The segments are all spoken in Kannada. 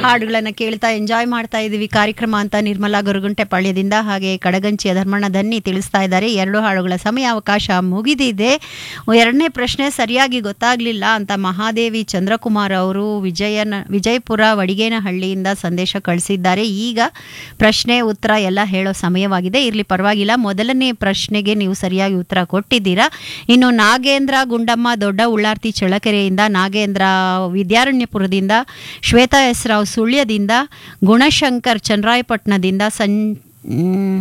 ಹಾಡುಗಳನ್ನ ಕೇಳ್ತಾ ಎಂಜಾಯ್ ಮಾಡ್ತಾ ಇದೀವಿ ಕಾರ್ಯಕ್ರಮ ಅಂತ ನಿರ್ಮಲಾ ಗುರುಗುಂಟೆ ಪಾಳ್ಯದಿಂದ ಹಾಗೆ ಕಡಗಂಚಿಯ ಧರ್ಮಣ್ಣ ದನ್ನಿ ತಿಳಿಸ್ತಾ ಇದ್ದಾರೆ ಎರಡು ಹಾಡುಗಳ ಸಮಯ ಅವಕಾಶ ಮುಗಿದಿದೆ ಎರಡನೇ ಪ್ರಶ್ನೆ ಸರಿಯಾಗಿ ಗೊತ್ತಾಗ್ಲಿಲ್ಲ ಅಂತ ಮಹಾದೇವಿ ಚಂದ್ರಕುಮಾರ್ ಅವರು ವಿಜಯನ ವಿಜಯಪುರ ವಡಿಗೇನಹಳ್ಳಿಯಿಂದ ಸಂದೇಶ ಕಳಿಸಿದ್ದಾರೆ ಈಗ ಪ್ರಶ್ನೆ ಉತ್ತರ ಎಲ್ಲ ಹೇಳೋ ಸಮಯವಾಗಿದೆ ಇರ್ಲಿ ಪರವಾಗಿಲ್ಲ ಮೊದಲನೇ ಪ್ರಶ್ನೆಗೆ ನೀವು ಸರಿಯಾಗಿ ಉತ್ತರ ಕೊಟ್ಟಿದ್ದೀರಾ ಇನ್ನು ನಾಗೇಂದ್ರ ಗುಂಡಮ್ಮ ದೊಡ್ಡ ಉಳ್ಳಾರ್ತಿ ಚಳ್ಳಕೆರೆಯಿಂದ ನಾಗೇಂದ್ರ ವಿದ್ಯಾರಣ್ಯಪುರದಿಂದ ಶ್ವೇತಾ ಎಸ್ ರಾವ್ ಸುಳ್ಯದಿಂದ ಗುಣಶಂಕರ್ ಚನ್ನರಾಯಪಟ್ಟಣದಿಂದ ಸಂ ಮ್,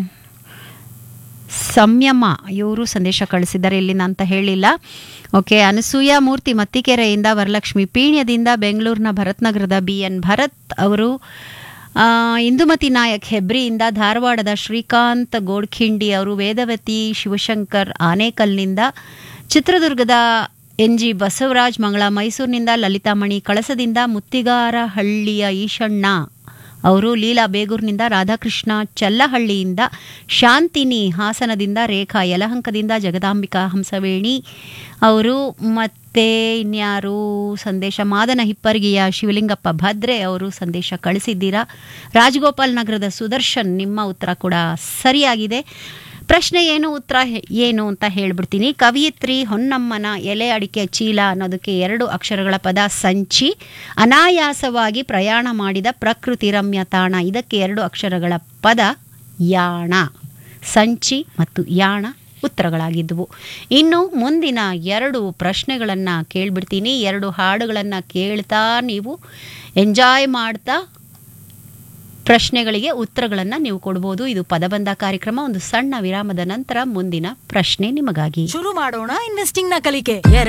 ಸಂಯಮ ಇವರು ಸಂದೇಶ ಕಳಿಸಿದ್ದಾರೆ ಇಲ್ಲಿನ ಅಂತ ಹೇಳಿಲ್ಲ ಓಕೆ ಅನಸೂಯ ಮೂರ್ತಿ ಮತ್ತಿಕೆರೆಯಿಂದ ವರಲಕ್ಷ್ಮಿ ಪೀಣ್ಯದಿಂದ ಬೆಂಗಳೂರಿನ ಭರತ್ನಗರದ ಬಿ ಎನ್ ಭರತ್ ಅವರು ಆ, ಇಂದುಮತಿ ನಾಯಕ್ ಹೆಬ್ರಿಯಿಂದ ಧಾರವಾಡದ ಶ್ರೀಕಾಂತ್ ಗೋಡ್ಖಿಂಡಿ ಅವರು ವೇದವತಿ ಶಿವಶಂಕರ್ ಆನೇಕಲ್ನಿಂದ ಚಿತ್ರದುರ್ಗದ ಎನ್ ಜಿ ಬಸವರಾಜ್ ಮಂಗಳ ಮೈಸೂರಿನಿಂದ ಲಲಿತಾಮಣಿ ಕಳಸದಿಂದ ಮುತ್ತಿಗಾರಹಳ್ಳಿಯ ಈಶಣ್ಣ ಅವರು ಲೀಲಾ ಬೇಗೂರಿನಿಂದ ರಾಧಾಕೃಷ್ಣ ಚಲ್ಲಹಳ್ಳಿಯಿಂದ ಶಾಂತಿನಿ ಹಾಸನದಿಂದ ರೇಖಾ ಯಲಹಂಕದಿಂದ ಜಗದಾಂಬಿಕಾ ಹಂಸವೇಣಿ ಅವರು ಮತ್ತೆ ಇನ್ಯಾರು ಸಂದೇಶ ಮಾದನ ಹಿಪ್ಪರಿಗೆಯ ಶಿವಲಿಂಗಪ್ಪ ಭದ್ರೆ ಅವರು ಸಂದೇಶ ಕಳಿಸಿದ್ದೀರಾ ರಾಜಗೋಪಾಲ್ ನಗರದ ಸುದರ್ಶನ್ ನಿಮ್ಮ ಉತ್ತರ ಕೂಡ ಸರಿಯಾಗಿದೆ ಪ್ರಶ್ನೆ ಏನು ಉತ್ತರ ಹೆ- ಏನು ಅಂತ ಹೇಳ್ಬಿಡ್ತೀನಿ ಕವಿಯತ್ರಿ ಹೊನ್ನಮ್ಮನ ಎಲೆ ಅಡಿಕೆ ಚೀಲ ಅನ್ನೋದಕ್ಕೆ ಎರಡು ಅಕ್ಷರಗಳ ಪದ ಸಂಚಿ ಅನಾಯಾಸವಾಗಿ ಪ್ರಯಾಣ ಮಾಡಿದ ಪ್ರಕೃತಿ ರಮ್ಯ ತಾಣ ಇದಕ್ಕೆ ಎರಡು ಅಕ್ಷರಗಳ ಪದ ಯಾಣ ಸಂಚಿ ಮತ್ತು ಯಾಣ ಉತ್ತರಗಳಾಗಿದ್ದವು ಇನ್ನು ಮುಂದಿನ ಎರಡು ಪ್ರಶ್ನೆಗಳನ್ನು ಕೇಳ್ಬಿಡ್ತೀನಿ ಎರಡು ಹಾಡುಗಳನ್ನು ಕೇಳ್ತಾ ನೀವು ಎಂಜಾಯ್ ಮಾಡ್ತಾ ಪ್ರಶ್ನೆಗಳಿಗೆ ಉತ್ತರಗಳನ್ನು ನೀವು ಕೊಡ್ಬೋದು ಇದು ಪದಬಂಧ ಕಾರ್ಯಕ್ರಮ ಒಂದು ಸಣ್ಣ ವಿರಾಮದ ನಂತರ ಮುಂದಿನ ಪ್ರಶ್ನೆ ನಿಮಗಾಗಿ ಶುರು ಮಾಡೋಣ ಇನ್ವೆಸ್ಟಿಂಗ್ ನ ಕಲಿಕೆ